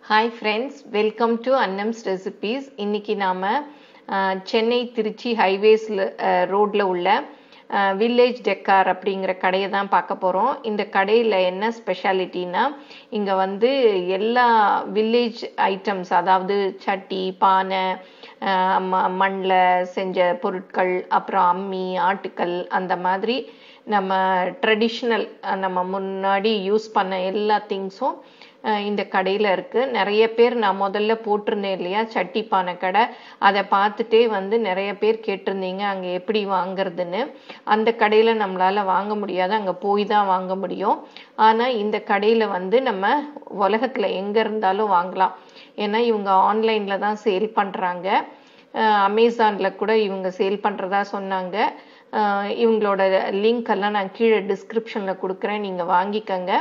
Hi friends welcome to Annams recipes இன்னைக்கு நாம் சென்னை திருச்சி ஹைவேஸில் ரோட்டில் உள்ள வில்லேஜ் டெக்கார் அப்படிங்கிற கடையை தான் பார்க்க போகிறோம் இந்த கடையில் என்ன ஸ்பெஷாலிட்டினா இங்கே வந்து எல்லா வில்லேஜ் ஐட்டம்ஸ் அதாவது சட்டி பானை மண்ணில் செஞ்ச பொருட்கள் அப்புறம் அம்மி ஆட்டுக்கல் அந்த மாதிரி நம்ம ட்ரெடிஷ்னல் நம்ம முன்னாடி யூஸ் பண்ண எல்லா திங்ஸும் இந்த கடையில் இருக்குது நிறைய பேர் நான் முதல்ல போட்டிருந்தேன் இல்லையா சட்டி பானை கடை அதை பார்த்துட்டே வந்து நிறைய பேர் கேட்டிருந்தீங்க அங்கே எப்படி வாங்குறதுன்னு அந்த கடையில் நம்மளால் வாங்க முடியாது அங்கே போய் தான் வாங்க முடியும் ஆனால் இந்த கடையில் வந்து நம்ம உலகத்தில் எங்கே இருந்தாலும் வாங்கலாம் ஏன்னா இவங்க ஆன்லைனில் தான் சேல் பண்ணுறாங்க அமேசானில் கூட இவங்க சேல் பண்ணுறதா சொன்னாங்க இவங்களோட லிங்க் எல்லாம் நான் கீழே டிஸ்கிரிப்ஷனில் கொடுக்குறேன் நீங்கள் வாங்கிக்கங்க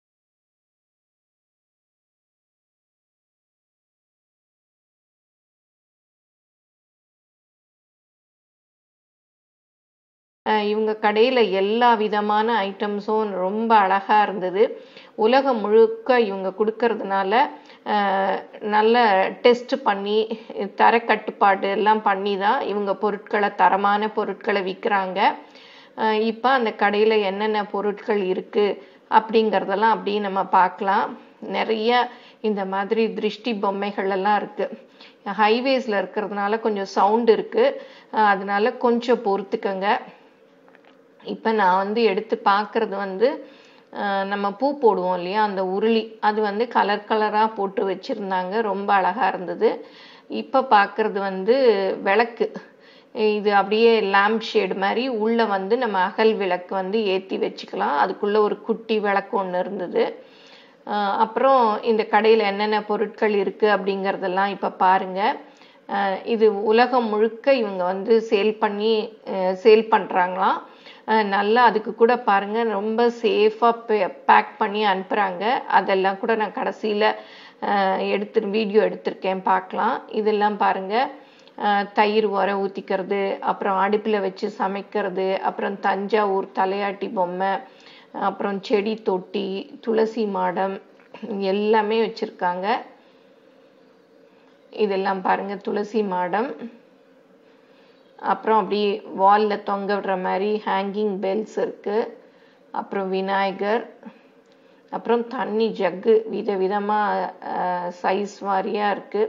இவங்க கடையில் எல்லா விதமான ஐட்டம்ஸும் ரொம்ப அழகாக இருந்தது உலகம் முழுக்க இவங்க கொடுக்கறதுனால நல்ல டெஸ்ட் பண்ணி தர கட்டுப்பாடு எல்லாம் பண்ணி தான் இவங்க பொருட்களை தரமான பொருட்களை விற்கிறாங்க இப்போ அந்த கடையில் என்னென்ன பொருட்கள் இருக்குது அப்படிங்கிறதெல்லாம் அப்படியே நம்ம பார்க்கலாம் நிறைய இந்த மாதிரி திருஷ்டி பொம்மைகள் எல்லாம் இருக்குது ஹைவேஸில் இருக்கிறதுனால கொஞ்சம் சவுண்ட் இருக்குது அதனால கொஞ்சம் பொறுத்துக்கங்க இப்போ நான் வந்து எடுத்து பார்க்குறது வந்து நம்ம பூ போடுவோம் இல்லையா அந்த உருளி அது வந்து கலர் கலராக போட்டு வச்சுருந்தாங்க ரொம்ப அழகாக இருந்தது இப்போ பார்க்குறது வந்து விளக்கு இது அப்படியே லேம்ப் ஷேடு மாதிரி உள்ளே வந்து நம்ம அகல் விளக்கு வந்து ஏற்றி வச்சுக்கலாம் அதுக்குள்ளே ஒரு குட்டி விளக்கு ஒன்று இருந்தது அப்புறம் இந்த கடையில் என்னென்ன பொருட்கள் இருக்குது அப்படிங்கிறதெல்லாம் இப்போ பாருங்கள் இது உலகம் முழுக்க இவங்க வந்து சேல் பண்ணி சேல் பண்ணுறாங்களாம் நல்லா அதுக்கு கூட பாருங்கள் ரொம்ப சேஃபாக பேக் பண்ணி அனுப்புகிறாங்க அதெல்லாம் கூட நான் கடைசியில் எடுத்து வீடியோ எடுத்திருக்கேன் பார்க்கலாம் இதெல்லாம் பாருங்கள் தயிர் உர ஊற்றிக்கிறது அப்புறம் அடுப்பில் வச்சு சமைக்கிறது அப்புறம் தஞ்சாவூர் தலையாட்டி பொம்மை அப்புறம் செடி தொட்டி துளசி மாடம் எல்லாமே வச்சுருக்காங்க இதெல்லாம் பாருங்கள் துளசி மாடம் அப்புறம் அப்படி வாலில் தொங்க விடுற மாதிரி ஹேங்கிங் பெல்ஸ் இருக்குது அப்புறம் விநாயகர் அப்புறம் தண்ணி ஜக்கு வித விதமாக சைஸ் வாரியாக இருக்குது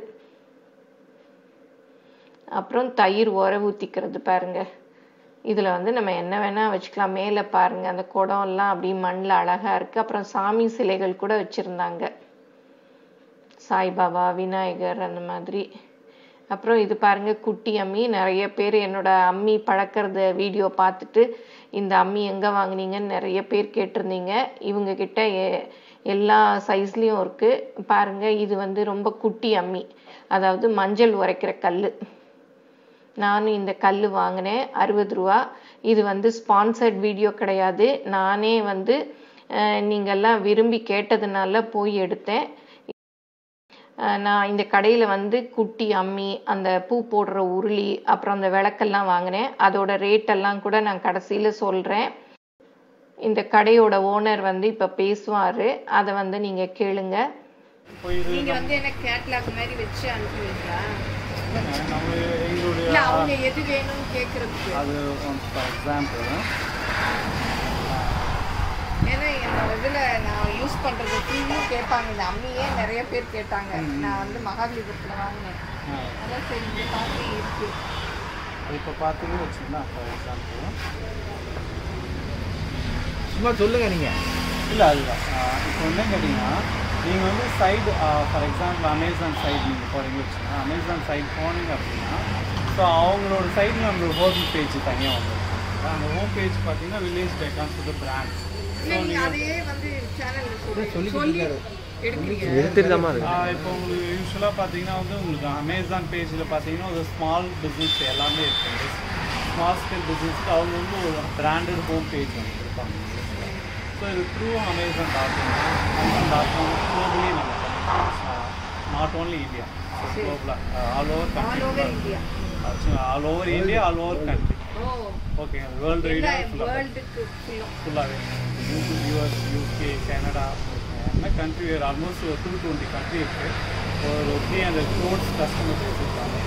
அப்புறம் தயிர் உர ஊற்றிக்கிறது பாருங்க இதில் வந்து நம்ம என்ன வேணால் வச்சுக்கலாம் மேலே பாருங்கள் அந்த குடம்லாம் அப்படி மண்ணில் அழகாக இருக்குது அப்புறம் சாமி சிலைகள் கூட வச்சுருந்தாங்க சாய்பாபா விநாயகர் அந்த மாதிரி அப்புறம் இது பாருங்க குட்டி அம்மி நிறைய பேர் என்னோட அம்மி பழக்கிறது வீடியோ பார்த்துட்டு இந்த அம்மி எங்கே வாங்கினீங்கன்னு நிறைய பேர் கேட்டிருந்தீங்க இவங்க கிட்ட எல்லா சைஸ்லேயும் இருக்குது பாருங்க இது வந்து ரொம்ப குட்டி அம்மி அதாவது மஞ்சள் உரைக்கிற கல் நானும் இந்த கல் வாங்கினேன் அறுபது ரூபா இது வந்து ஸ்பான்சர்ட் வீடியோ கிடையாது நானே வந்து நீங்கள்லாம் விரும்பி கேட்டதுனால போய் எடுத்தேன் நான் இந்த கடையில் வந்து குட்டி அம்மி அந்த பூ போடுற உருளி அப்புறம் அந்த விளக்கெல்லாம் வாங்கினேன் அதோட ரேட்டெல்லாம் கூட நான் கடைசியில் சொல்கிறேன் இந்த கடையோட ஓனர் வந்து இப்போ பேசுவார் அதை வந்து நீங்கள் கேளுங்க நீங்கள் வந்து என்ன கேட்லாக் மாதிரி வச்சு அனுப்புவீங்களா நம்ம எங்களுடைய இல்லை அவங்க எது வேணும்னு கேட்குறதுக்கு அது ஃபார் எக்ஸாம்பிள் ஏன்னா என்னோட இதில் நான் யூஸ் பண்ணுறது ஃபுல்லும் கேட்பாங்க இந்த அம்மியே நிறைய பேர் கேட்டாங்க நான் வந்து மகாபலிபுரத்தில் வாங்கினேன் அதான் சரி இந்த பார்த்து இருக்கு இப்போ பார்த்தீங்கன்னு வச்சுக்கோங்களா ஃபார் எக்ஸாம்பிள் சும்மா சொல்லுங்க நீங்க இல்லை அதுதான் இப்போ என்ன கேட்டிங்கன்னா நீங்கள் வந்து site for example Amazon site நீங்கள் போகிறீங்க வச்சுக்கோங்க அமேசான் சைடு போனீங்க அப்படின்னா ஸோ அவங்களோட சைடில் நம்மளோட ஹோம் பேஜ் தனியாக வந்துருக்கு அந்த ஹோம் பேஜ் பார்த்தீங்கன்னா வில்லேஜ் டெக்கான்ஸ் வந்து பிராண்ட் இல்லை நீங்கள் அதையே வந்து சேனலில் சொல்லி சொல்லிக்கிட்டு சொல்லி இருக்காரு. எடுக்கிறீங்க எடுத்துட்டு இருக்கு இப்போ உங்களுக்கு யூஸ்வலாக பார்த்தீங்கன்னா வந்து உங்களுக்கு அமேசான் பேஜில் பார்த்தீங்கன்னா ஒரு ஸ்மால் பிஸ்னஸ் எல்லாமே இருக்குது ஸ்மால் ஸ்கேல் பிஸ்னஸ்க்கு அவங்க வந்து ஒரு பிராண்டட் ஹோம் பேஜ் வந்து கொடுப்பாங்க ஸோ இது through Amazon dot Amazon dot com globally நம்ம நாட் ஓன்லி இந்தியா குளோபலாக all over all over country India all over India all over country oh okay world எல்லா ரீடியோ ஃபுல்லாக வேர்ல்டுக்கு ஃபுல்லும் ஃபுல்லாகவே யூஎஸ் யூகே கனடா வச்சுக்கோங்க கண்ட்ரி வேறு ஆல்மோஸ்ட் ஒரு டூ டுவெண்ட்டி கண்ட்ரி இருக்குது ஒரு three hundred crores customer base இருக்காங்க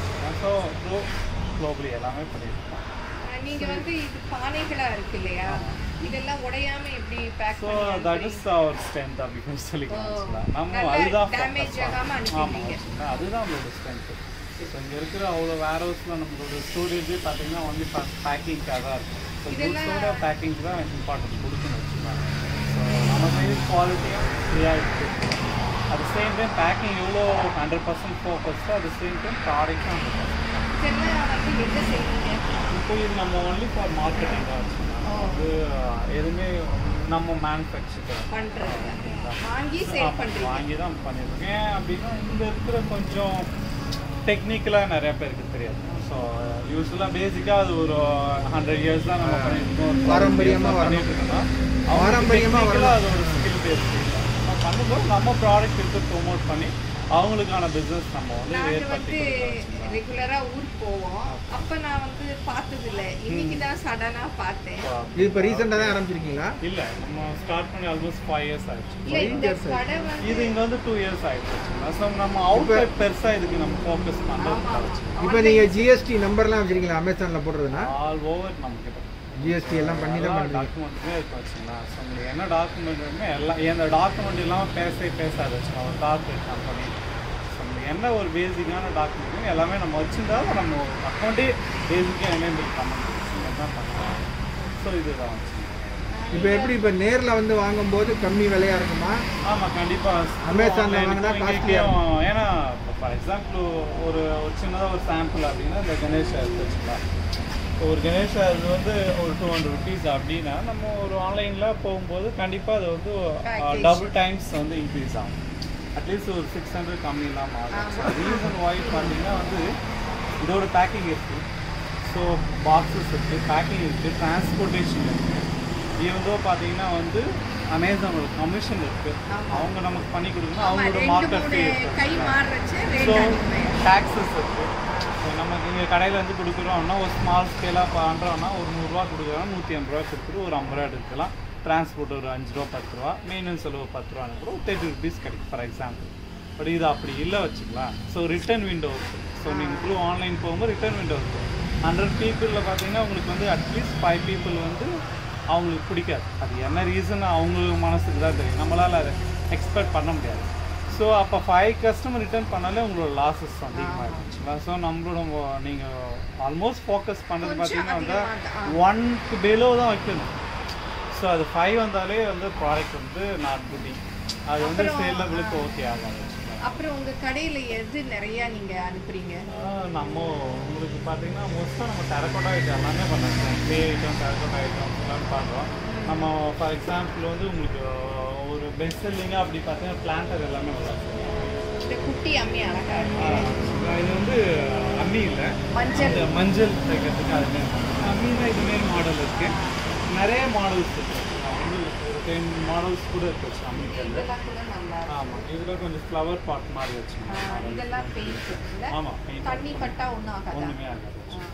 ஸோ க்ளோ குளோபலி எல்லாமே பண்ணியிருக்கோம் அஹ் நீங்க வந்து இது பானைகளா இருக்கு இல்லையா இதெல்லாம் உடையாம எப்படி பேக் ஸோ பண்ணி தட் அனுப்புறீங்க? இஸ் அவர் ஸ்ட்ரென்த் அப்படின்னு சொல்லிக்கலாம் ஓ. actually. நம்ம நல்லா அதுதான் damage focus ஆகாம ஆமாம் அனுப்பிடுவீங்க. ஆமாம் அதுதான் நம்மளோட ஸ்ட்ரென்த்து ஸோ இங்கே இருக்கிற அவ்வளோ வேர் ஹவுஸில் நம்மளோட ஸ்டோரேஜே பார்த்தீங்கன்னா ஒன்லி பேக்கிங்காக தான் இருக்கும் ஸோ இதெல்லாம் குட்ஸோட பேக்கிங் தான் இம்பார்ட்டன்ட் கொடுக்கணும் வச்சுக்கலாம் ஸோ நம்ம சைடு குவாலிட்டியும் ஃப்ரீயாக இருக்குது அட் சேம் டைம் பேக்கிங் எவ்வளோ ஹண்ட்ரட் பர்சன்ட் ஃபோக்கஸ்டோ அட் சேம் டைம் ப்ராடக்ட்டும் ஹண்ட்ரட் பர்சன்ட் இதெல்லாம் வந்து எங்க செய்வீங்க இப்போ இது நம்ம ஒன்லி ஃபார் மார்க்கெட்டிங் தான் வச்சுக்கலாம் ஓ. அது எதுவுமே நம்ம மேனுஃபேக்சர் பண்றது வாங்கி சேல் பண்றீங்க வாங்கி தான் பண்ணியிருக்கேன் ஏன் அப்படின்னா இங்கே இருக்கிற கொஞ்சம் டெக்னிக்கலாக நிறைய பேருக்கு தெரியாது ஸோ யூஸ்வலாக பேசிக்காக அது ஒரு ஹண்ட்ரட் இயர்ஸ் தான் நம்ம பண்ணிட்டு இருக்கோம் ஒரு பாரம்பரியமா 40 years தான் பண்ணிட்டு இருக்கோம்னா அவங்களுக்கு பாரம்பரியமா technical ஆ அது ஒரு ஸ்கில் பேஸ் நம்ம பண்ணும்போது நம்ம ப்ராடக்ட் எடுத்து ப்ரோமோட் பண்ணி அவங்களுக்கான பிஸ்னஸ் நம்ம வந்து நாங்க ஏற்படுத்தி வந்து கொடுக்கலாம் ரெகுலரா ஊருக்கு போவோம் அப்ப நான் வந்து பார்த்தது இல்ல இன்னைக்கு தான் சடனா பார்த்தேன் இது இப்போ ரீசெண்டாக தான் ஆரம்பிச்சிருக்கீங்களா இல்லை நம்ம ஸ்டார்ட் பண்ணி ஆல்மோஸ்ட் ஃபைவ் இயர்ஸ் ஆயிடுச்சு இல்ல இந்த years ஆயிடுச்சு. கடை வந்து இது இங்க வந்து டூ இயர்ஸ் ஆயிடுச்சு ஸோ நம்ம அவுட் பெருசா இதுக்கு நம்ம ஃபோக்கஸ் பண்றதுல வச்சு இப்போ நீங்கள் ஜிஎஸ்டி நம்பர்லாம் வச்சிருக்கீங்களா அமேசானில் போடுறதுன்னா ஆல் ஓவர் நம்ம கிட்ட ஜிஎஸ்டி எல்லாம் பண்ணி தான் பண்ணுறீங்க டாக்குமெண்ட்டுமே இருக்கு வச்சுங்களா ஸோ உங்களுக்கு என்ன டாக்குமெண்ட் வேணுமோ எல்லாம் எந்த டாக்குமெண்ட் இல்லாமல் பேசவே பேசாது வச்சுக்கோங்க ஒரு கார்பரேட் கம்பெனி ஸோ உங்களுக்கு என்ன ஒரு பேசிக்கான டாக்குமெண்ட் எல்லாமே நம்ம வச்சிருந்தாலும் நம்ம அக்கௌண்ட்டே பேசிக்காக எனேபிள் பண்ண முடியும் தான் பண்ணலாம் ஸோ இதுதான் வச்சுக்கோங்க இப்போ எப்படி இப்போ நேரில் வந்து வாங்கும்போது கம்மி விலையா இருக்குமா ஆமாம் கண்டிப்பாக Amazonல வாங்குனா costly ஆ ஏன்னா ஃபார் எக்ஸாம்பிள் ஒரு ஒரு சின்னதாக ஒரு சாம்பிள் அப்படின்னா இந்த கணேஷா இருக்கு வச்சுக்கலாம் ஒரு கணேஷா இது வந்து ஒரு டூ ஹண்ட்ரட் ருபீஸ் அப்படின்னா நம்ம ஒரு ஆன்லைனில் போகும்போது கண்டிப்பாக அது வந்து Package. டபுள் டைம்ஸ் வந்து இன்க்ரீஸ் ஆகும் அட்லீஸ்ட் ஒரு சிக்ஸ் ஹண்ட்ரட் கம்மி இல்லாமல் ஆகும் ரீசன் வாய்ஸ் பார்த்தீங்கன்னா வந்து இதோட பேக்கிங் இருக்குது ஸோ பாக்ஸஸ் இருக்குது பேக்கிங் இருக்குது டிரான்ஸ்போர்ட்டேஷன் இருக்குது ஈவந்தோ பார்த்தீங்கன்னா வந்து அமேசானோட கமிஷன் இருக்குது ஆமா. அவங்க நமக்கு பண்ணி கொடுக்கணும் ஆமா, அவங்களோட ரெண்டு மார்க்கெட் மூணு ஃபீ கை மாறுறச்சு ஸோ ரேட் அதிகமாயிடும் டேக்ஸஸ் இருக்குது ஸோ நமக்கு இங்கே கடையில் வந்து கொடுக்குறோம்னா ஒரு ஸ்மால் ஸ்கேலாக பண்ணுறோம்னா ஒரு நூறுரூவா கொடுக்குறோம் நூற்றி ஐம்பது ரூபா கொடுத்துட்டு ஒரு ஐம்பது ரூபா எடுக்கலாம் டிரான்ஸ்போர்ட் ஒரு அஞ்சு ரூபா பத்து ரூபா மெயின்டெனன்ஸ் செலவு பத்து ரூபான்னு கூட ஒரு தேர்ட்டி ருபீஸ் கிடைக்கும் ஃபார் எக்ஸாம்பிள் பட் இது அப்படி இல்லை வச்சுக்கலாம் ஸோ ரிட்டர்ன் விண்டோ இருக்குது ஸோ நீங்கள் த்ரூ ஆன்லைன் போகும்போது ரிட்டர்ன் விண்டோ இருக்குது ஹண்ட்ரட் பீப்புளில் பார்த்தீங்கன்னா உங்களுக்கு வந்து அட்லீஸ்ட் ஃபைவ் பீப்புள் வந்து அவங்களுக்கு பிடிக்காது அது என்ன ரீசன் அவங்க மனசுக்கு தான் தெரியும் நம்மளால் அதை எக்ஸ்பெக்ட் பண்ண முடியாது ஸோ அப்போ ஃபைவ் கஸ்டமர் ரிட்டர்ன் பண்ணாலே உங்களோட லாஸஸ் அதிகமாகிடுச்சுங்களா ஸோ நம்மளோட நீங்கள் ஆல்மோஸ்ட் ஃபோக்கஸ் பண்ணுறது கொஞ்சம் பார்த்தீங்கன்னா வந்து அதிகமா தான். ஒன்க்கு பிலோ தான் வைக்கணும் ஸோ அது ஃபைவ் வந்தாலே வந்து ப்ராடக்ட் வந்து நாட் குட்டி அது வந்து அப்புறம், சேலபிளுக்கு ஓகே ஆகாது அப்புறம் உங்க கடையில எது நிறைய நீங்க அனுப்புறீங்க ஆஹ் நம்ம உங்களுக்கு பார்த்தீங்கன்னா மோஸ்ட்டாக நம்ம டெரக்கோட்டா ஐட்டம் எல்லாமே பண்ணுறோம் க்ளே ஐட்டம் டெரக்கோட்டா ஐட்டம் எல்லாமே பண்ணுறோம் நம்ம ஃபார் எக்ஸாம்பிள் வந்து உங்களுக்கு ஒரு பெஸ்ட் செல்லிங்காக அப்படி பார்த்தீங்கன்னா பிளான்டர் எல்லாமே நல்லா செய்வோம். இந்த குட்டி அம்மி அழகா இருக்கு ஆஹ் இது வந்து அம்மி இல்லை மஞ்சள் இந்த மஞ்சள் தைக்கிறதுக்கு அதுமாரி அம்மினா இதுமாரி மாடல் இருக்குது நிறைய மாடல்ஸ் இருக்குது வந்து ஒரு டென் மாடல்ஸ் கூட இருக்குது அம்மிக்கல்ல இதெல்லாம் கூட நல்லா இருக்கு ஆமாம் இதில் கொஞ்சம் ஃப்ளவர் பாட் மாதிரி ஆ, வச்சுக்கோங்க இதெல்லாம் பெயிண்ட் இல்ல ஆமாம் பெயிண்ட் தண்ணி பட்டா ஒண்ணும் ஆகாதா ஒன்றுமே ஆகாது ஆ.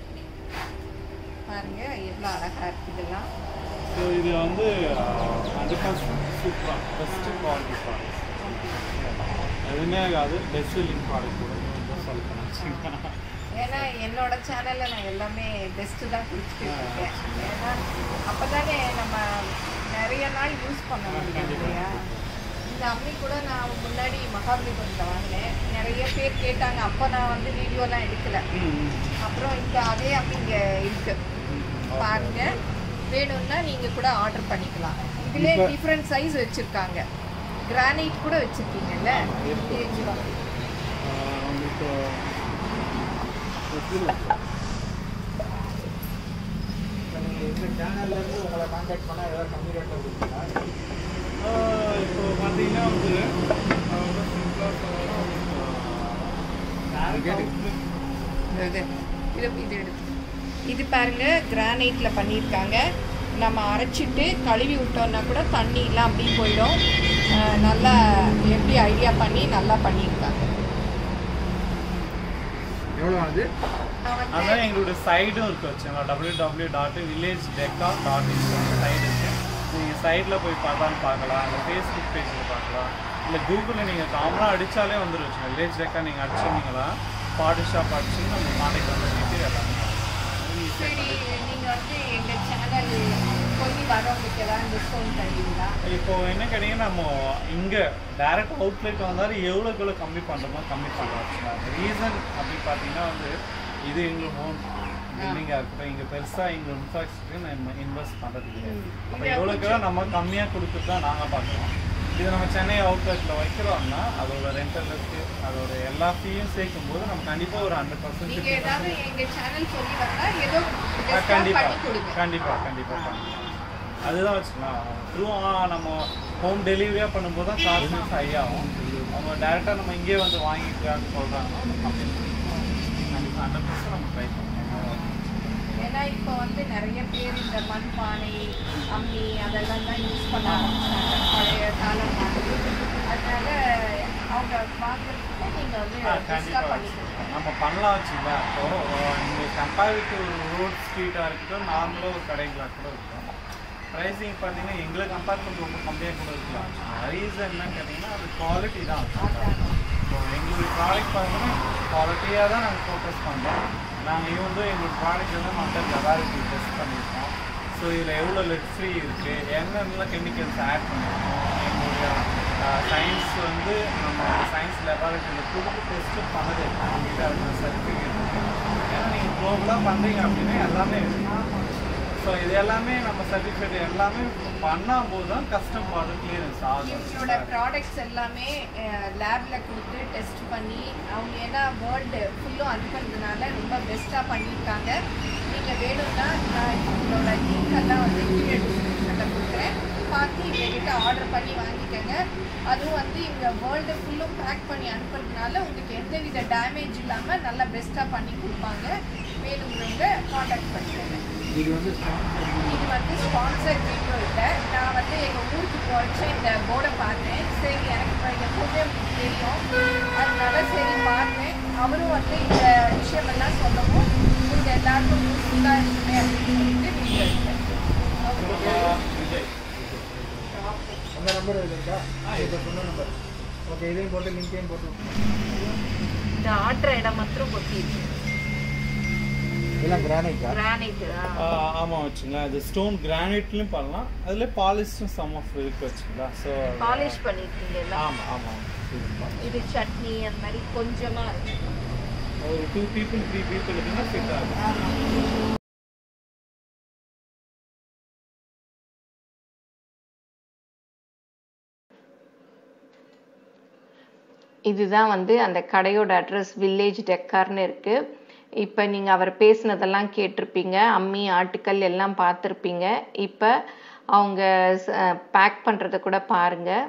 பாருங்க எவ்வளவு அழகா இருக்கு இதெல்லாம் ஸோ இது வந்து கண்டிப்பாக சூப்பராக பெஸ்ட்டு குவாலிட்டி ப்ராடக்ட் எதுவுமே ஆகாது பெஸ்ட் செல்லிங் ப்ராடக்ட் கூட சொல்லணும் ஏன்னா என்னோட சேனல்ல நான் எல்லாமே பெஸ்ட் தான் கொடுத்துட்டு இருக்கேன் ஏன்னா அப்பதானே நம்ம நிறைய நாள் யூஸ் பண்ண முடியும் இல்லையா இந்த அம்மி கூட நான் முன்னாடி மகாபலிபுரத்தில் வாங்கினேன் நிறைய பேர் கேட்டாங்க அப்போ நான் வந்து வீடியோலாம் எடுக்கல அப்புறம் இந்த அதே அம்மி இங்க இருக்கு பாருங்க வேணும்னா நீங்க கூட ஆர்டர் பண்ணிக்கலாம் இதுல இப்ப- டிஃப்ரெண்ட் சைஸ் வச்சிருக்காங்க கிரானைட் கூட வச்சிருக்கீங்கல்ல இருக்கு. தெரிஞ்சுக்கோ. உங்களுக்கு இந்த சேனல்லேருந்து உங்களை கான்டாக்ட் பண்ணால் ஏதாவது கம்மி ரேட்டில் கொடுப்பீங்களா ஆஹ் இப்போ பார்த்தீங்கன்னா வந்து நான் வந்து சிம்பிளாக கேட்டு. இது இது இது எடுத்து இது பாருங்க கிரானைட்ல பண்ணியிருக்காங்க நம்ம அரைச்சிட்டு கழுவி விட்டோம்னா கூட தண்ணி எல்லாம் அப்படியே போயிடும் அஹ் நல்லா எப்படி ஐடியா பண்ணி நல்லா பண்ணியிருக்காங்க எவ்வளோ ஆகுது நான் வந்து அதான் எங்களோட சைடும் இருக்கு வச்சுங்களா W W dot Village Decca dot site இருக்கு நீங்கள் சைடில் போய் பார்த்தாலும் பார்க்கலாம் இல்லை ஃபேஸ்புக் பேஜில் பார்க்கலாம் இல்லை கூகுளில் நீங்கள் காமனாக அடித்தாலே வந்துடும் வச்சுங்க வில்லேஜ் டெக்காக நீங்கள் அடிச்சிருந்தீங்களா பாடி ஷாப் அடிச்சுன்னு நம்ம காண்டாக்ட் வந்துட்டு எல்லாமே சரி நீங்க வந்து எங்க சேனல் சொல்லி வரவங்களுக்கு ஏதாவது டிஸ்கவுண்ட் தருவீங்களா இப்போ என்ன கேட்டீங்கன்னா நம்ம இங்கே டைரக்ட் அவுட்லெட் வந்தாலும் எவ்வளோக்கு எவ்வளோ கம்மி பண்ணுறோமோ கம்மி பண்ணலாம் ரீசன் அப்படி பார்த்தீங்கன்னா வந்து இது எங்களுக்கு ஹோம் பில்டிங்காக இருக்கட்டும் இங்கே பெருசாக எங்கள் இன்ஃப்ராஸ்ட்ரக்சர் நம்ம இன்வெஸ்ட் பண்ணுறது கிடையாது அப்போ எவ்வளோக்கு எவ்வளோ நம்ம கம்மியாக கொடுத்துட்டு தான் நாங்கள் பார்க்குறோம் இது நம்ம சென்னை அவுட்லெட்டில் வைக்கிறோம்னா அதோட ரெண்டல் இருக்கு அதோட எல்லா ஃபீயும் சேர்க்கும் போது நம்ம கண்டிப்பாக ஒரு ஹண்ட்ரட் பர்சன்ட் நீங்க ஏதாவது எங்க சேனல் சொல்லி வந்தா ஏதோ ஆ, discount கண்டிப்பா பண்ணி கொடுங்க கண்டிப்பா கண்டிப்பா பண்ணலாம். அதுதான் வச்சுக்கலாம் த்ரூ நம்ம ஹோம் டெலிவரியாக பண்ணும்போது தான் சார்ஜஸ் ஹை ஆகும் அவங்க டேரெக்டாக நம்ம இங்கேயே வந்து வாங்கிக்கலாம்னு சொல்கிறாங்கன்னா நம்ம கம்மி கண்டிப்பாக ஹண்ட்ரட் பர்சன்ட் நம்ம ட்ரை பண்ணுவோம் ஏன்னா இப்போ வந்து நிறைய பேர் இந்த மண் பானை அம்மி அதெல்லாம் தான் யூஸ் பண்ண ஆரம்பிச்சாங்க பழைய காலம் மாதிரி அதனால அவங்க வாங்குறதுக்கு நீங்க வந்து ஆ பெஸ்ட்டாக கண்டிப்பாக பண்ணி கொடுங்க நம்ம பண்ணலாம் வச்சுங்களா இப்போ இங்கே கம்பேர் டு ரோட் ஸ்ட்ரீட்டாக இருக்கட்டும் நார்மலாக ஒரு கடைகளாக கூட இருக்கும் ப்ரைஸிங் பார்த்தீங்கன்னா எங்களை கம்பேர் பண்ணி ரொம்ப கம்மியாக கூட இருக்கலாம் ரீசன் என்னன்னு கேட்டிங்கன்னா அது குவாலிட்டி தான் இப்போ எங்களுடைய ப்ராடக்ட் பார்த்தீங்கன்னா குவாலிட்டியாக தான் நாங்கள் ஃபோக்கஸ் பண்ணுறோம் நாங்கள் இவன் வந்து எங்கள் ப்ராடக்ட் வந்து மற்ற லெபாரிட்டி டெஸ்ட் பண்ணியிருக்கோம் ஸோ இதில் எவ்வளோ லெட் ஃப்ரீ இருக்குது என்னென்னலாம் கெமிக்கல்ஸ் ஆட் பண்ணியிருக்கோம் எங்களுடைய சயின்ஸ் வந்து நம்ம சயின்ஸ் லெபார்ட்டரியில் கொடுத்து டெஸ்ட்டு பண்ணது எங்ககிட்ட அந்த சர்டிஃபிகேட் ஏன்னா நீங்கள் குளோபலாக பண்ணுறீங்க அப்படின்னா எல்லாமே ஸோ இது எல்லாமே நம்ம சர்டிஃபிகேட் எல்லாமே பண்ணால் போது தான் கஸ்டம் ப்ராடக்ட் கிளியரன்ஸ் இவங்களோட ஆகும் ப்ராடக்ட்ஸ் எல்லாமே லேப்ல கொடுத்து டெஸ்ட் பண்ணி அவங்க ஏன்னா வேர்ல்டு ஃபுல்லும் அனுப்புறதுனால ரொம்ப பெஸ்ட்டாக பண்ணியிருக்காங்க நீங்கள் வேணும்னா நான் இவங்களோட லிங்க் எல்லாம் வந்து கீழே டிஸ்கிரிப்ஷனில் கொடுக்குறேன் பார்த்து இவங்ககிட்ட ஆர்டர் பண்ணி வாங்கிக்கோங்க அதுவும் வந்து இவங்க வேர்ல்டு ஃபுல்லும் பேக் பண்ணி அனுப்புறதுனால உங்களுக்கு எந்தவித டேமேஜ் இல்லாமல் நல்லா பெஸ்ட்டாக பண்ணி கொடுப்பாங்க வேணுங்கிறவங்க காண்டாக்ட் பண்ணிக்கோங்க இது வந்து sponsor இது வந்து ஸ்பான்சர் வீடியோ இல்லை நான் வந்து எங்கள் ஊருக்கு போச்சு இந்த போர்டை பார்த்தேன் சரி எனக்கு இப்போ எப்போவுமே உங்களுக்கு தெரியும் அதனால சரி பார்த்தேன் அவரும் வந்து இந்த விஷயமெல்லாம் சொல்லவும் உங்களுக்கு எல்லாருக்கும் யூஸ்ஃபுல்லாக இருக்குமே அப்படின்னு சொல்லிட்டு வீடியோ எடுத்தேன் விஜய் அந்த நம்பர் இது இருக்கா இப்போ சொன்ன நம்பர் ஓகே இதையும் போட்டு லிங்கையும் போட்டு விட்டுருங்க. இந்த ஆட்டுற இடம் மாத்திரம் கொட்டிடுச்சு இதெல்லாம் கிரானைட்டா கிரானைட் ஆமாம் வச்சுங்களேன் அது ஸ்டோன் கிரானைட்லையும் பண்ணலாம் அதில் பாலிஷ்டும் சம் ஆஃப் இருக்கு வச்சுங்களா ஸோ பாலிஷ் பண்ணியிருக்கீங்கல்ல ஆமாம் ஆமாம் இது சட்னி அந்த மாதிரி கொஞ்சமாக இருக்கு ஒரு டூ பீப்புள் த்ரீ பீப்புளுக்குன்னா ஃபிட் ஆகும் ஆமாம் இதுதான் வந்து அந்த கடையோட அட்ரஸ் வில்லேஜ் டெக்கார்னு இருக்குது இப்போ நீங்கள் அவர் பேசினதெல்லாம் கேட்டிருப்பீங்க அம்மி ஆட்டுக்கல் எல்லாம் பார்த்துருப்பீங்க இப்போ அவங்க பேக் பண்ணுறத கூட பாருங்கள்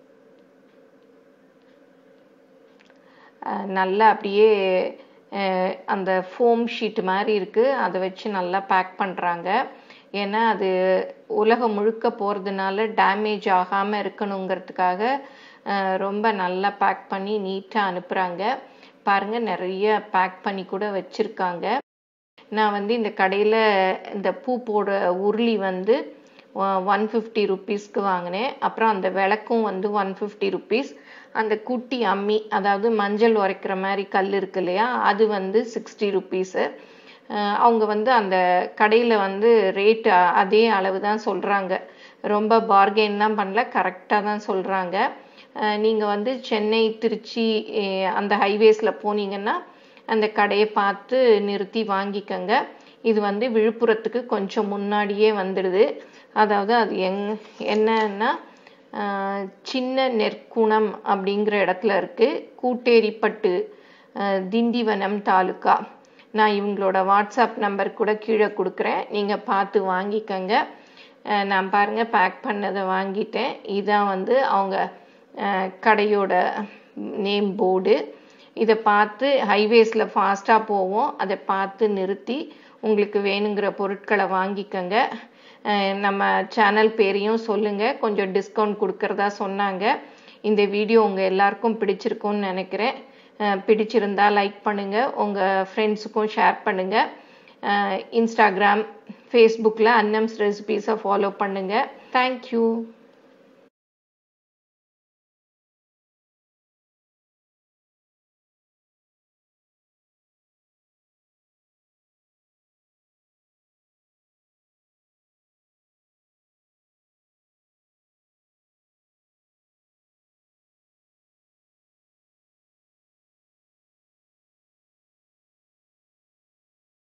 நல்லா அப்படியே அஹ், அந்த ஃபோம் ஷீட் மாதிரி இருக்குது அதை வச்சு நல்லா பேக் பண்ணுறாங்க ஏன்னா அது உலகம் முழுக்க போகிறதுனால டேமேஜ் ஆகாமல் இருக்கணுங்கிறதுக்காக அஹ், ரொம்ப நல்லா பேக் பண்ணி நீட்டாக அனுப்புகிறாங்க பாருங்கள் நிறைய பேக் பண்ணி கூட வச்சுருக்காங்க நான் வந்து இந்த கடையில் இந்த பூ போட உருளி வந்து ஒன் ஃபிஃப்டி ருப்பீஸ்க்கு வாங்கினேன் அப்புறம் அந்த விளக்கும் வந்து ஒன் ஃபிஃப்டி ருப்பீஸ் அந்த குட்டி அம்மி அதாவது மஞ்சள் உரைக்கிற மாதிரி கல் இருக்கு இல்லையா அது வந்து சிக்ஸ்டி ருப்பீஸு அவங்க வந்து அந்த கடையில் வந்து ரேட் அதே அளவு தான் சொல்கிறாங்க ரொம்ப பார்கெயின்லாம் பண்ணல கரெக்டாக தான் சொல்கிறாங்க நீங்கள் வந்து சென்னை திருச்சி அஹ் அந்த ஹைவேஸில் போனீங்கன்னா அந்த கடையை பார்த்து நிறுத்தி வாங்கிக்கங்க இது வந்து விழுப்புரத்துக்கு கொஞ்சம் முன்னாடியே வந்துடுது அதாவது அது எங் என்னன்னா ஆஹ் சின்ன நெற்குணம் அப்படிங்கிற இடத்துல இருக்குது கூட்டேரிப்பட்டு ஆஹ் திண்டிவனம் தாலுக்கா நான் இவங்களோட வாட்ஸ்அப் நம்பர் கூட கீழே கொடுக்குறேன் நீங்கள் பார்த்து வாங்கிக்கங்க ஆஹ் நான் பாருங்கள் பேக் பண்ணதை வாங்கிட்டேன் இதான் வந்து அவங்க ஆஹ் கடையோட நேம் போர்டு இதை பார்த்து ஹைவேஸில் ஃபாஸ்ட்டாக போவோம் அதை பார்த்து நிறுத்தி உங்களுக்கு வேணுங்கிற பொருட்களை வாங்கிக்கங்க அஹ் நம்ம சேனல் பேரையும் சொல்லுங்கள் கொஞ்சம் டிஸ்கவுண்ட் கொடுக்கறதா சொன்னாங்க இந்த வீடியோ உங்கள் எல்லாருக்கும் பிடிச்சிருக்கும்னு நினைக்கிறேன் அஹ் பிடிச்சிருந்தா லைக் பண்ணுங்கள் உங்கள் ஃப்ரெண்ட்ஸுக்கும் ஷேர் பண்ணுங்கள் இன்ஸ்டாகிராம் ஃபேஸ்புக்கில் அன்னம்ஸ் ரெசிபீஸை ஃபாலோ பண்ணுங்கள் தேங்க்யூ